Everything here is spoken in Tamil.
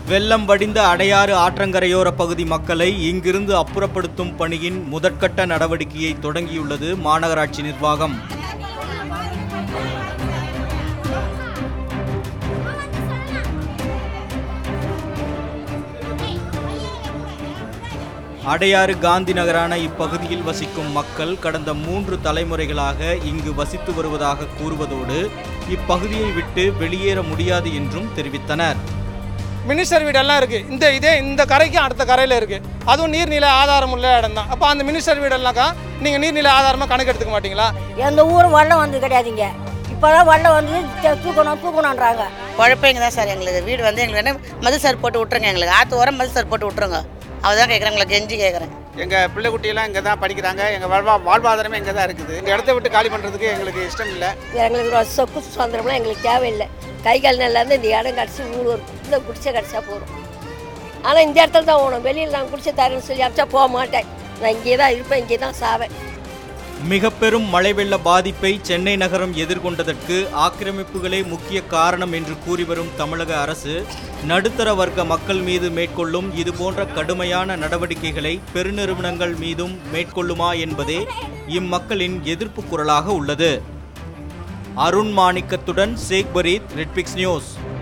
வெள்ளம் வடிந்த அடையாறு ஆற்றங்கரையோர பகுதி மக்களை இங்கிருந்து அப்புறப்படுத்தும் பணியின் முதற்கட்ட நடவடிக்கையை தொடங்கியுள்ளது மாநகராட்சி நிர்வாகம் அடையாறு காந்தி நகரான இப்பகுதியில் வசிக்கும் மக்கள் கடந்த மூன்று தலைமுறைகளாக இங்கு வசித்து வருவதாக கூறுவதோடு இப்பகுதியை விட்டு வெளியேற முடியாது என்றும் தெரிவித்தனர் மினிஸ்டர் வீடெல்லாம் இருக்குது இந்த இதே இந்த கரைக்கும் அடுத்த கரையில் இருக்குது அதுவும் நீர்நிலை ஆதாரம் உள்ள இடம் தான் அப்போ அந்த மினிஸ்டர் வீடெல்லாம்க்கா நீங்கள் நீர்நிலை ஆதாரமாக கணக்கு எடுத்துக்க மாட்டீங்களா எந்த ஊரும் வெள்ளம் வந்தது கிடையாதுங்க இப்போதான் வெள்ளம் வந்து த- தூக்கணும் தூக்கணுன்றாங்க குழப்பம் தான் சார் எங்களுக்கு வீடு வந்து எங்களுக்கு என்ன மது சார் போட்டு விட்ருங்க எங்களுக்கு ஆற்று ஓரம் மது சார் போட்டு விட்ருங்க அவதான் கேட்குறேன் எங்களை கெஞ்சி கேட்குறேன் எங்கள் பிள்ளை குட்டியெல்லாம் இங்கே தான் படிக்கிறாங்க எங்கள் வாழ்வா வாழ்வாதாரமே இங்கே தான் இருக்குது இந்த இடத்த விட்டு காலி பண்ணுறதுக்கு எங்களுக்கு இஷ்டம் இல்லை எங்களுக்கு ஒரு சொக்கு சுதந்திரம்லாம் எங்களுக்கு தேவையில்லை கை கால் நல்லா இருந்து இந்த இடம் கிடச்சி ஊர் ஒரு இந்த குடிச்ச கிடச்சா போதும் ஆனால் இந்த இடத்துல தான் போகணும் வெளியில் நான் குடிச்ச தரேன்னு சொல்லி அடிச்சா போக மாட்டேன் நான் இங்கே தான் இருப்பேன் இங்கே தான் சாவேன் மிக பெரும் மழை வெள்ள பாதிப்பை சென்னை நகரம் எதிர்கொண்டதற்கு ஆக்கிரமிப்புகளே முக்கிய காரணம் என்று கூறி வரும் தமிழக அரசு நடுத்தர வர்க்க மக்கள் மீது மேற்கொள்ளும் இதுபோன்ற கடுமையான நடவடிக்கைகளை பெருநிறுவனங்கள் மீதும் மேற்கொள்ளுமா என்பதே இம்மக்களின் எதிர்ப்பு குரலாக உள்ளது அருண் மாணிக்கத்துடன் சேக் பரீத் ரெட்பிக்ஸ் நியூஸ்